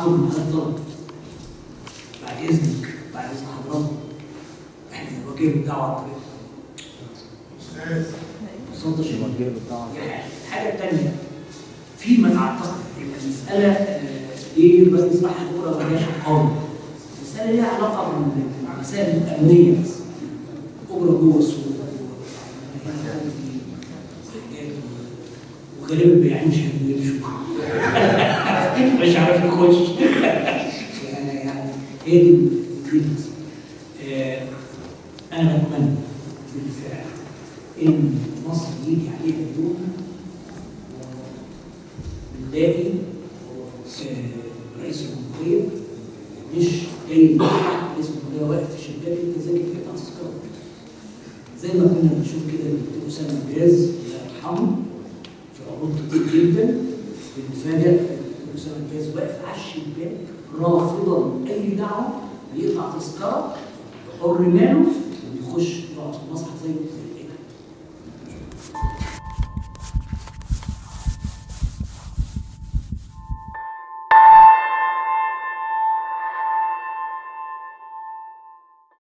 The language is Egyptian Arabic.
هطلب من حضرتك طلب بعد اذنك بعد اذن حضرتك احنا بنواجه الدعوه على الطريق صوت شباب الحاجه الثانيه في من اعتقد ان المساله آه، ليه الرئيس راح الكره ما جاش القومي المساله ليها علاقه بالمسائل الامنيه بس اجره جوه السوق وغالبا البياعين مش هيقدروا يمشوا مش عارف يخش يعني هي دي دي المسألة. آه، انا بتمنى بالفعل ان مصر يجي عليها يوم بنلاقي آه، رئيس الجمهوريه مش جاي يفتح رئيس الجمهوريه واقف في شباك التذاكر بتاع تذكره زي ما كنا بنشوف كده الدكتور اسامه الجاز الله يرحمه في عروض كتير جدا بنفاجئ الدكتور اسامه الجاز واقف على الشباك رافضا اي دعوه بيقطع تذكره حر ماله وبيخش يقعد في المسرح زي